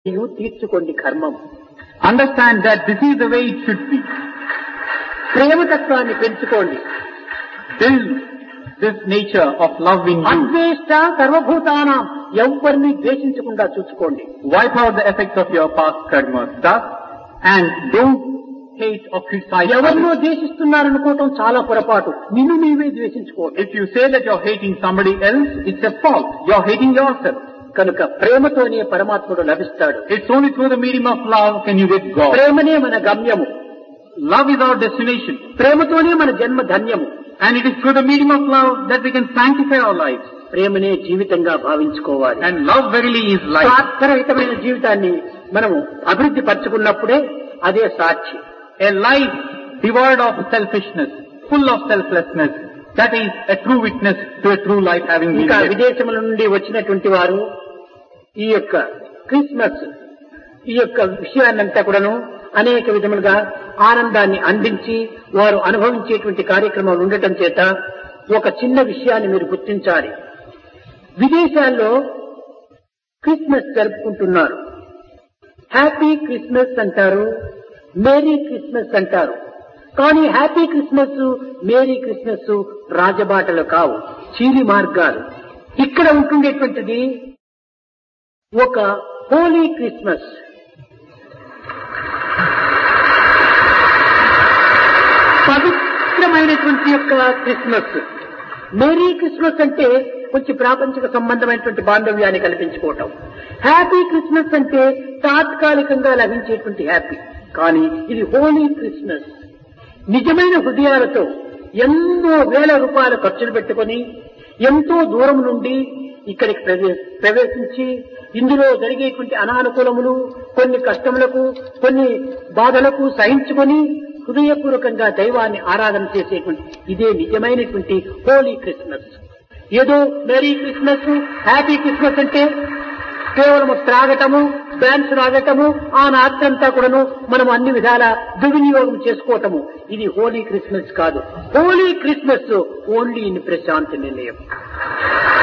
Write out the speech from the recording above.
నీవు తీర్చుకోండి కర్మం Understand that this is the way it should be. ప్రేమతత్వాన్ని పెంచుకోండి Build this nature of love in you. అద్వేష్ట సర్వభూతానం ఎవరిని ద్వేషించకుండా చూసుకోండి Wipe out the effects of your past karmas. Thus, and don't hate or criticize ఎవరినో others. ద్వేషిస్తున్నారనుకోవటం చాలా పొరపాటు నిన్ను నీవే ద్వేషించుకోండి If you say that you're hating somebody else, it's a fault. You're hating yourself. కనుక ప్రేమతోనే పరమాత్ముడు లభిస్తాడు It's only through the medium of love can you get God. ప్రేమనే మన గమ్యము Love is our destination. ప్రేమతోనే మన జన్మ ధన్యము And it is through the medium of love that we can sanctify our lives. ప్రేమనే జీవితంగా భావించుకోవాలి And love verily is life. స్వార్థరహితమైన జీవితాన్ని మనము అభివృద్ధి పరచుకున్నప్పుడే అదే సాక్షి A life devoid of selfishness, full of selflessness, that is a true witness to a true life having been ఇంకా lived. విదేశముల నుండి వచ్చినటువంటి వారు ఈ యొక్క క్రిస్మస్ ఈ యొక్క విషయాన్నంతా కూడాను అనేక విధములుగా ఆనందాన్ని అందించి వారు అనుభవించేటువంటి కార్యక్రమాలు ఉండటం చేత ఒక చిన్న విషయాన్ని మీరు గుర్తించాలి విదేశాల్లో క్రిస్మస్ జరుపుకుంటున్నారు హ్యాపీ క్రిస్మస్ అంటారు మేరీ క్రిస్మస్ అంటారు కానీ హ్యాపీ క్రిస్మస్ మేరీ క్రిస్మస్ రాజబాటలు కావు చీలి మార్గాలు ఇక్కడ ఉంటుండేటువంటిది ఒక హోలీ క్రిస్మస్ పవిత్రమైనటువంటి యొక్క క్రిస్మస్ మేరీ క్రిస్మస్ అంటే కొంచెం ప్రాపంచిక సంబంధమైనటువంటి బాంధవ్యాన్ని కల్పించుకోవటం హ్యాపీ క్రిస్మస్ అంటే తాత్కాలికంగా లభించేటువంటి హ్యాపీ కానీ ఇది హోలీ క్రిస్మస్ నిజమైన హృదయాలతో ఎన్నో వేల రూపాయలు ఖర్చులు పెట్టుకొని ఎంతో దూరం నుండి ఇక్కడికి ప్రవే- ప్రవేశించి ఇందులో జరిగేటువంటి అనానుకూలములు కొన్ని కష్టములకు కొన్ని బాధలకు సహించుకొని హృదయపూర్వకంగా దైవాన్ని ఆరాధన చేసేటువంటి ఇదే నిజమైనటువంటి హోలీ క్రిస్మస్ ఏదో మెరీ క్రిస్మస్ హ్యాపీ క్రిస్మస్ అంటే కేవలం త్రాగటము డాన్స్ రాగటము ఆ నాట్యంతా కూడాను మనం అన్ని విధాల దుర్వినియోగం చేసుకోవటము ఇది హోలీ క్రిస్మస్ కాదు holy Christmas only in Prashanti నిలయం